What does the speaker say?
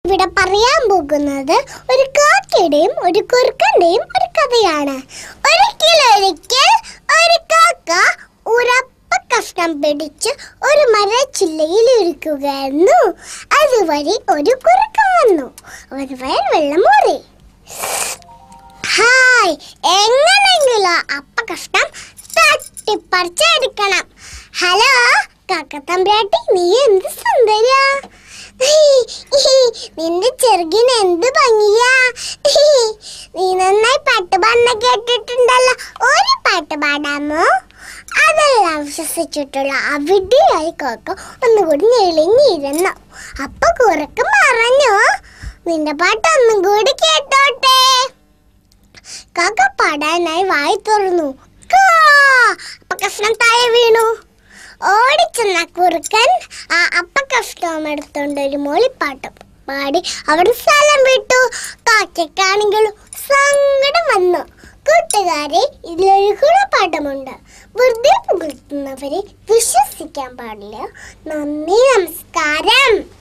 ഇവിടെ പറയാൻ പോകുന്നത് ഒരു കാക്കയുടെയും ഒരു കുറുക്കന്റെയും ഒരു കഥയാണ് ഒരിക്കലൊരിക്കൽ ഒരു കാക്ക ഉറപ്പ കഷ്ണം പിടിച്ച് ഒരു മരച്ചില്ലയിൽ ഇരിക്കുകയായിരുന്നു അതുവഴി ഒരു കുറുക്കൻ വന്നു ഒരു വയൽ വെള്ളം മൂറി ഹായ് എങ്ങനെയെങ്കിലും അപ്പ കഷ്ണം തട്ടിപ്പറിച്ചെടുക്കണം ഹലോ കാക്കത്തമ്പ്രാട്ടി നീ എന്ത് സുന്ദരിയാ നിന്റെ ചെറുകിന് എന്ത് ഭംഗിയാ നീ നന്നായി പാട്ട് പാടുന്ന കേട്ടിട്ടുണ്ടല്ലോ ഒരു പാട്ട് പാടാമോ അതെല്ലാം വിശ്വസിച്ചിട്ടുള്ള അവിടെയായി കാക്ക ഒന്നുകൂടി ഞെളിഞ്ഞിരുന്നു അപ്പൊ കുറുക്ക് പറഞ്ഞു നിന്റെ പാട്ട് ഒന്നും കൂടി കേട്ടോട്ടെ കാക്ക പാടാനായി വായി തുറന്നു കാ! അപ്പ കഷ്ണം താഴെ വീണു ഓടിച്ചെന്ന കുറുക്കൻ ആ അപ്പ കഷ്ണം എടുത്തോണ്ട് ഒരു മോളിപ്പാട്ടും പാടി അവിടെ സ്ഥലം വിട്ടു കാക്കയ്ക്കാണെങ്കിൽ സങ്കടം വന്നു കൂട്ടുകാരെ ഇതിലൊരു ഗുണപാഠമുണ്ട് വെറുതെ പുകഴ്ത്തുന്നവരെ വിശ്വസിക്കാൻ പാടില്ല നന്ദി നമസ്കാരം